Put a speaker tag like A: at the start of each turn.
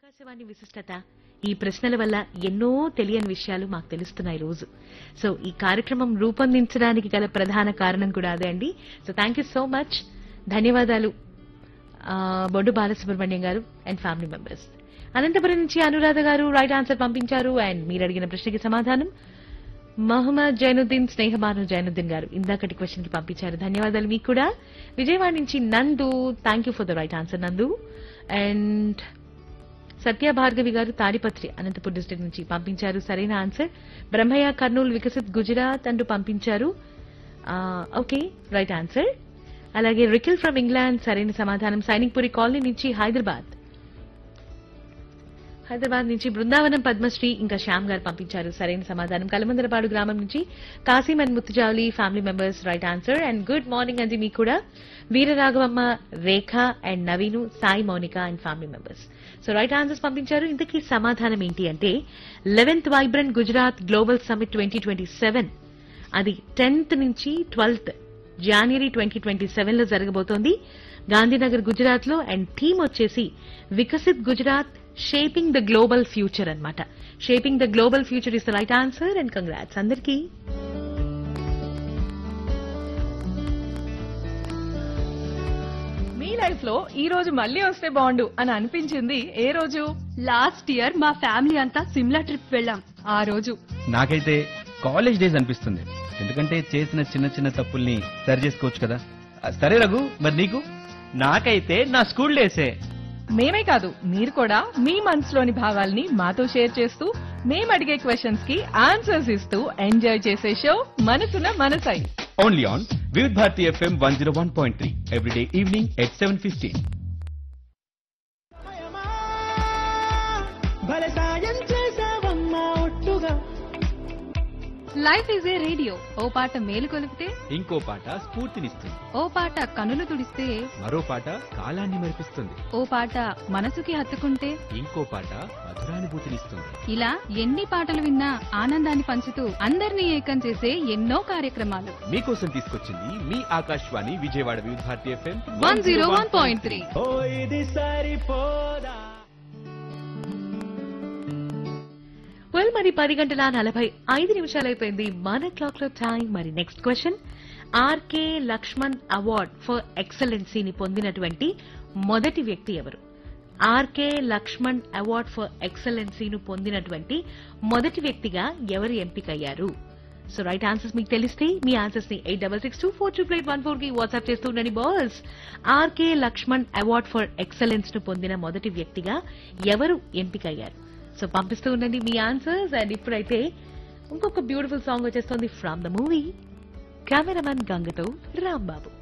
A: ఆకాశవాణి విశిష్టత ఈ ప్రశ్నల వల్ల ఎన్నో తెలియని విషయాలు మాకు తెలుస్తున్నాయి రోజు సో ఈ కార్యక్రమం రూపొందించడానికి గల ప్రధాన కారణం కూడా అదే అండి so thank you so much ధన్యవాదాలు ఆ, బొడ్డు బాలసుబ్రహ్మణ్యం గారు అండ్ ఫ్యామిలీ మెంబర్స్ అనంతపురం నుంచి అనురాధ గారు రైట్ ఆన్సర్ పంపించారు అండ్ మీరు అడిగిన ప్రశ్నకి సమాధానం మహమ్మద్ జైనుద్దీన్ స్నేహమాను జైనుద్దీన్ గారు ఇందాకటి క్వశ్చన్ కి పంపించారు ధన్యవాదాలు మీకు కూడా విజయవాడ నుంచి Nandu thank you for the right answer Nandu and Satya Bhargavi garu Tadipatri Anantapur district నుంచి పంపించారు సరైన ఆన్సర్ బ్రహ్మయ్య కర్నూలు వికసిత్ గుజరాత్ అంటూ పంపించారు ఓకే రైట్ ఆన్సర్ అలాగే రికిల్ ఫ్రమ్ ఇంగ్లాండ్ సరైన సమాధానం సైనిక్పురి కాలనీ నుంచి హైదరాబాద్ హైదరాబాద్ నుంచి బృందావనం పద్మశ్రీ ఇంకా శ్యామ్ గారు పంపించారు సరైన సమాధానం కలమందరపాడు గ్రామం నుంచి Kasim and Muttujavali family members right answer and good morning అండి మీకు కూడా Veeraraghavamma Rekha and Naveen Sai Mounika and family members so right answers పంపించారు ఇంతకీ సమాధానం ఏంటి అంటే eleventh vibrant Gujarat global summit twenty twenty seven అది టెన్త్ నుంచి twelfth January twenty twenty seven లో జరగబోతోంది గాంధీనగర్ గుజరాత్ లో అండ్ థీమ్ వచ్చేసి Viksit Gujarat shaping the global future అన్నమాట shaping the global future is the right answer and congrats అందరికీ
B: మీ లైఫ్ లో ఈ రోజు మళ్ళీ వస్తే బాగుండు అని అనిపించింది ఏ రోజు
C: లాస్ట్ ఇయర్ మా ఫ్యామిలీ అంతా సిమ్లా ట్రిప్ వెళ్ళాం ఆ రోజు
D: నాకైతే కాలేజ్ డేస్ అనిపిస్తుంది ఎందుకంటే చేసిన చిన్న చిన్న తప్పుల్ని సరి చేసుకోవచ్చు కదా ఆ, సరే రఘు మరి నీకు
E: నాకైతే నా స్కూల్ డేసే
B: మేమే కాదు మీరు కూడా మీ మనసులోని భావాల్ని మాతో షేర్ చేస్తూ మేము అడిగే క్వశ్చన్స్ కి ఆన్సర్స్ ఇస్తూ ఎంజాయ్ చేసే షో మనసున మనసై
D: only on Vividh Bharati FM one zero one point three everyday evening at seven fifteen
E: భలే సాయం చేసావమ్మా ఒట్టుగా
C: లైఫ్ ఈజ్ ఏ రేడియో ఓ పాట మేలు కొలిపితే
D: ఇంకో పాట స్ఫూర్తినిస్తుంది
C: ఓ పాట కనులు తుడిస్తే
D: మరో పాట కాలాన్ని మరిపిస్తుంది
C: ఓ పాట మనసుకి హత్తుకుంటే
D: ఇంకో పాట మధురానుభూతినిస్తుంది
C: ఇలా ఎన్ని పాటలు విన్నా ఆనందాన్ని పంచుతూ అందరినీ ఏకం చేసే ఎన్నో కార్యక్రమాలు
D: మీకోసం తీసుకొచ్చింది మీ Akashvani Vijayawada Vividh Bharati FM
C: one zero one point three
E: ఓ ఇది సరిపోదా
A: వెల్ మరి పది గంటల నలభై ఐదు నిమిషాలు అయిపోయింది మన క్లాక్ లో టైం మరి next question R K Laxman award for ఎక్సలెన్సీని పొందినటువంటి మొదటి వ్యక్తి ఎవరు ఆర్కే లక్ష్మణ్ అవార్డ్ ఫర్ ఎక్సలెన్సీను పొందినటువంటి మొదటి వ్యక్తిగా ఎవరు ఎంపికయ్యారు సో రైట్ ఆన్సర్స్ మీకు తెలిస్తే మీ ఆన్సర్స్ ని eight double six two four triple eight one four కి వాట్సాప్ చేస్తూ ఉండండి boss R K Laxman award for excellence ను పొందిన మొదటి వ్యక్తిగా ఎవరు ఎంపికయ్యారు సో పంపిస్తూ ఉండండి మీ ఆన్సర్స్ అండ్ ఇప్పుడైతే ఇంకొక బ్యూటిఫుల్ సాంగ్ వచ్చేస్తుంది ఫ్రమ్ ద మూవీ కెమెరామన్ గంగతో రాంబాబు